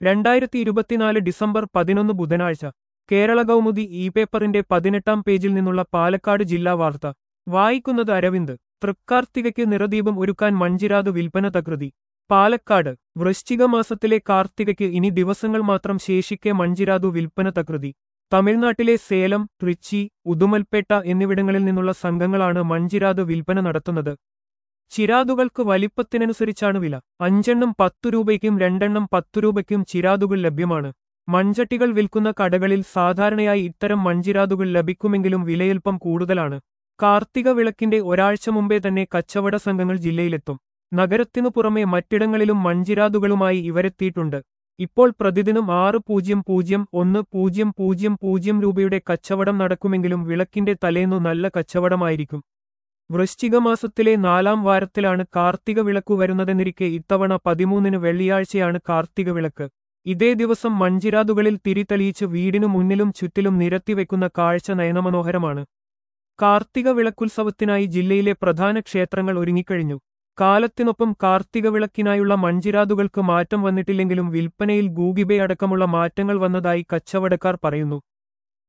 രണ്ടായിരത്തി ഇരുപത്തിനാല് ഡിസംബർ പതിനൊന്ന് ബുധനാഴ്ച കേരള കൗമുദി ഇ പേപ്പറിന്റെ പതിനെട്ടാം പേജിൽ നിന്നുള്ള പാലക്കാട് ജില്ലാ വാർത്ത വായിക്കുന്നത് അരവിന്ദ് തൃക്കാർത്തികയ്ക്ക് നിറദീപം ഒരുക്കാൻ മഞ്ചിരാത് വിൽപ്പന തകൃതി പാലക്കാട് വൃശ്ചിക മാസത്തിലെ കാർത്തികയ്ക്ക് ഇനി ദിവസങ്ങൾ മാത്രം ശേഷിക്കെ മഞ്ചിരാതു വിൽപ്പന തകൃതി തമിഴ്നാട്ടിലെ സേലം ട്രിച്ചി ഉദുമൽപേട്ട എന്നിവിടങ്ങളിൽ നിന്നുള്ള സംഘങ്ങളാണ് മഞ്ചിരാത് വിൽപ്പന നടത്തുന്നത് ചിരാതുകൾക്ക് വലിപ്പത്തിനനുസരിച്ചാണ് വില അഞ്ചെണ്ണം പത്തു രൂപയ്ക്കും രണ്ടെണ്ണം പത്തു രൂപയ്ക്കും ചിരാതുകൾ ലഭ്യമാണ് മൺചട്ടികൾ വിൽക്കുന്ന കടകളിൽ സാധാരണയായി ഇത്തരം മൺചിരാതുകൾ ലഭിക്കുമെങ്കിലും വിലയൽപ്പം കൂടുതലാണ് കാർത്തിക വിളക്കിന്റെ ഒരാഴ്ച മുമ്പേ തന്നെ കച്ചവട സംഘങ്ങൾ ജില്ലയിലെത്തും നഗരത്തിനു പുറമെ മറ്റിടങ്ങളിലും മൺചിരാതുകളുമായി ഇവരെത്തിയിട്ടുണ്ട് ഇപ്പോൾ പ്രതിദിനം ആറ് പൂജ്യം പൂജ്യം ഒന്ന് പൂജ്യം പൂജ്യം പൂജ്യം രൂപയുടെ കച്ചവടം നടക്കുമെങ്കിലും വിളക്കിന്റെ തലേന്നു നല്ല കച്ചവടമായിരിക്കും വൃശ്ചിക മാസത്തിലെ നാലാം വാരത്തിലാണ് കാർത്തിക വിളക്കു വരുന്നതെന്നിരിക്കെ ഇത്തവണ പതിമൂന്നിന് വെള്ളിയാഴ്ചയാണ് കാർത്തിക വിളക്ക് ഇതേ ദിവസം മഞ്ചിരാതുകളിൽ തിരിതെളിയിച്ച് വീടിനു മുന്നിലും ചുറ്റിലും നിരത്തിവെക്കുന്ന കാഴ്ച നയനമനോഹരമാണ് കാർത്തിക വിളക്കുത്സവത്തിനായി ജില്ലയിലെ പ്രധാന ക്ഷേത്രങ്ങൾ ഒരുങ്ങിക്കഴിഞ്ഞു കാലത്തിനൊപ്പം കാർത്തിക വിളക്കിനായുള്ള മഞ്ചിരാതുകൾക്ക് മാറ്റം വന്നിട്ടില്ലെങ്കിലും വിൽപ്പനയിൽ ഗൂഗിബെ അടക്കമുള്ള മാറ്റങ്ങൾ വന്നതായി കച്ചവടക്കാർ പറയുന്നു